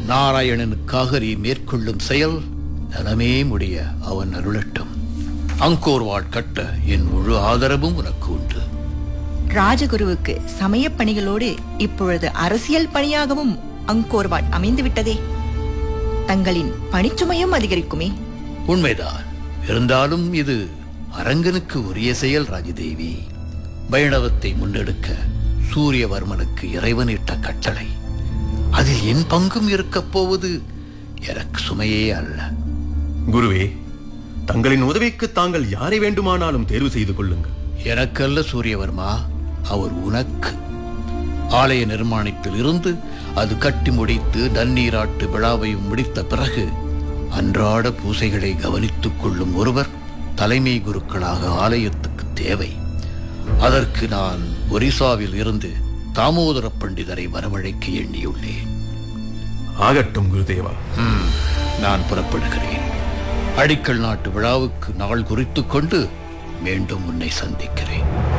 நாராயணனுக்காக நீ மேற்கொள்ளும் செயல் நலமே முடிய அவன் அருளட்டும் அங்கோர்வாட் கட்ட என் முழு ஆதரவும் உனக்கு உண்டு ராஜகுருவுக்கு சமயப் பணிகளோடு இப்பொழுது அரசியல் பணியாகவும் அங்கோர்வாட் அமைந்து விட்டதே தங்களின் பணிச்சுமையும் அதிகரிக்குமே உண்மைதான் இருந்தாலும் இது அரங்கனுக்கு உரிய செயல் ராஜதேவி வைணவத்தை முன்னெடுக்க சூரியவர்மனுக்கு இறைவனிட்ட கட்டளை அதில் என் பங்கும் இருக்கப் போவது எனக்கு சுமையே அல்ல குருவே தங்களின் உதவிக்கு தாங்கள் யாரை வேண்டுமானாலும் தேர்வு செய்து கொள்ளுங்கள் எனக்கல்ல சூரியவர்மா அவர் உனக்கு ஆலய நிர்மாணத்தில் இருந்து அது கட்டி முடித்து நன்னீராட்டு விழாவையும் முடித்த பிறகு அன்றாட பூசைகளை கவனித்துக் கொள்ளும் ஒருவர் தலைமை குருக்களாக ஆலயத்துக்கு தேவை அதற்கு நான் ஒரிசாவில் இருந்து தாமோதர பண்டிதரை வரவழைக்க எண்ணியுள்ளேன் ஆகட்டும் குருதேவா ம், நான் புறப்படுகிறேன் அடிக்கல் நாட்டு விழாவுக்கு நாள் குறித்துக் கொண்டு மீண்டும் உன்னை சந்திக்கிறேன்